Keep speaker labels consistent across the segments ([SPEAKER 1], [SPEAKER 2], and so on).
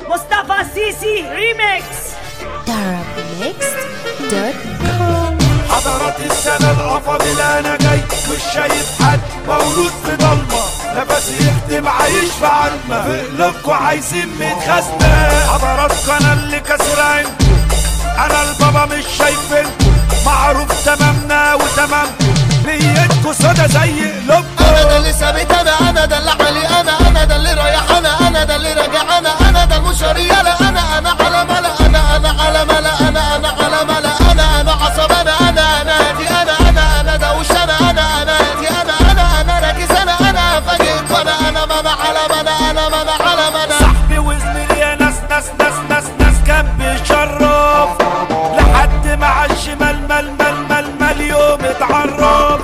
[SPEAKER 1] مصطفى سيسي ريميكس
[SPEAKER 2] darabmixed.com
[SPEAKER 3] حضرات السنة الأفاضل أنا جاي مش شايف حد مولود في ضلمة نفسي يختم عايش في علمة في قلوبكوا عايزين متخزنة حضراتكوا أنا اللي كسر عينكوا أنا البابا مش شايفينكوا معروف تمامنا وتمامكوا نيتكوا سودا زي قلوبكوا
[SPEAKER 4] انا ده اللي ثابت انا انا ده اللي علي انا انا ده اللي رايح انا انا ده اللي راجع انا انا ده المشاري انا انا انا على ملا انا انا على ملا انا انا على ملا انا انا عصب انا انا انا دي انا انا انا دوش انا انا انا دي انا انا انا راكز انا انا فاجئت وانا انا ما انا على ملا انا ما انا على ملا
[SPEAKER 3] صاحبي وزميلي يا ناس ناس ناس ناس ناس كان بيشرف لحد ما عالشمال مال مال مال مال يوم اتعرف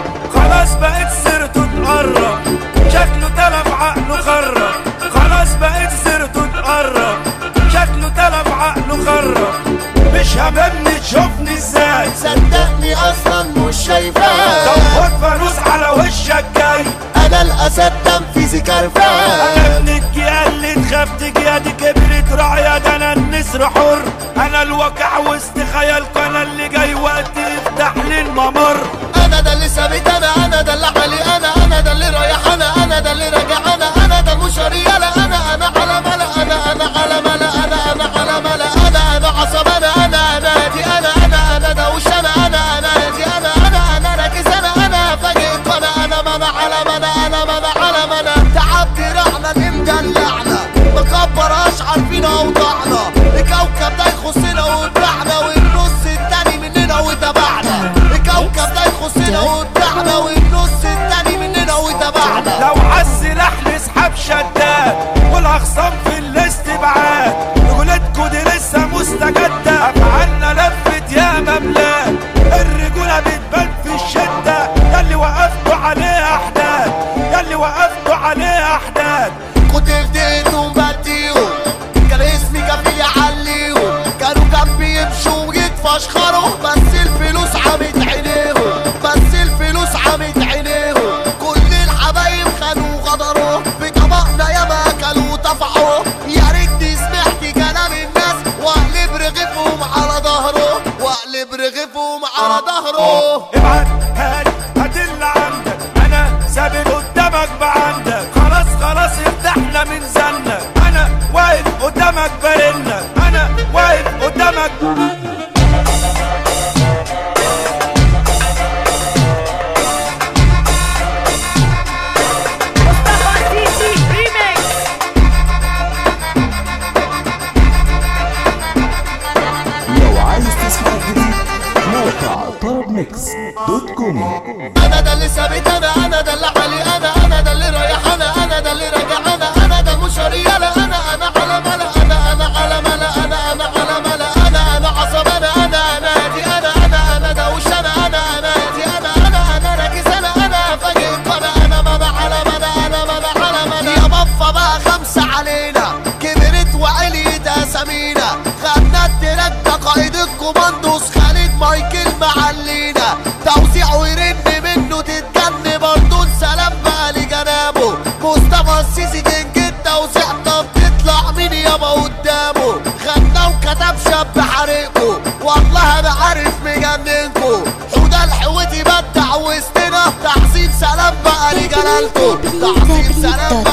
[SPEAKER 3] خلاص بقت سيرته تقرب شكله تلف عقله خرب خلاص بقت سيرته تقرب شكله تلف عقله خرب مش هممني تشوفني ازاي
[SPEAKER 4] صدقني اصلا مش شايفاه
[SPEAKER 3] طب خد فانوس على وشك جاي
[SPEAKER 4] انا الاسد تنفيذي كرفان
[SPEAKER 3] انا ابنك يا اللي تخاف تجي دي كبرت راعية ده انا النسر حر انا الواقع وسط خيالكوا انا اللي جاي وقت يفتح لي الممر
[SPEAKER 4] انا ده اللي ثابت انا انا ده اللي علي انا انا ده اللي رايح انا انا ده اللي راجع انا انا ده المشاري انا انا انا على ملا انا انا على ملا انا انا على ملا انا انا عصب انا انا انا دي انا انا انا دوش انا انا انا دي انا انا انا راكز انا انا فاجئت وانا انا ما انا على ملا انا ما انا على ملا تعبت رعنا مدلعنا مكبر اشعر فينا وضعنا الكوكب ده يخصنا ويبلعنا والنص التاني مننا وتبعنا الكوكب ده يخصنا ويبلعنا والنص التاني مننا وتبعنا
[SPEAKER 3] لو عالسلاح نسحب شداد والاخصام في الاستبعاد رجولتكوا دي لسه مستجدة افعالنا لفت يا مملات الرجولة بتبان في الشدة ياللي وقفتوا عليه احداد ياللي وقفتوا عليه احداد
[SPEAKER 4] كنت فديتهم بديهم كان اسمي كفيل يعليهم كانوا جنبي يمشوا وجيت فاشخروا بس الفلوس عمت عينيهم بس الفلوس عمت عينيهم كل الحبايب خانوا غدروا بطبقنا ياما اكلوا طفعوا يا ريتني سمعت كلام الناس واقلب رغيفهم على ظهره واقلب رغيفهم على ظهره
[SPEAKER 3] ابعت هات هات اللي عندك انا ثابت قدامك بعندك خلاص خلاص ارتحنا من زنك انا واقف قدامك برنك انا واقف قدامك
[SPEAKER 1] مصطفى سيسي ريميكس
[SPEAKER 5] لو عايز تسمع جديد موقع طرب ميكس دوت كوم
[SPEAKER 4] انا ده اللي ثابت انا انا ده اللي علي انا انا ده اللي رايح انا انا ده اللي راجع انا انا ده المشاري انا انا انا على ملا انا انا على ملا انا انا على ملا انا انا عصب انا انا انا دي انا انا انا دوش انا انا انا دي انا انا انا راكز انا انا فاجئت وانا انا ما انا على ملا انا ما انا على ملا يا بفا بقى خمسه علينا كبرت وعليت اسامينا خدنا التراك ده قائد الكوماندوس خالد مايكل معلينا توزيع ويرن منه تتجن بردون سلام بقى لجنابه مصطفى السيسي كينج التوزيع طب تطلع مين يابا قدامه غنى وكتب شاب حريقه والله انا عارف مجننكو حوده الحوتي بدع وسطنا تعظيم سلام بقى لجلالته تعظيم سلام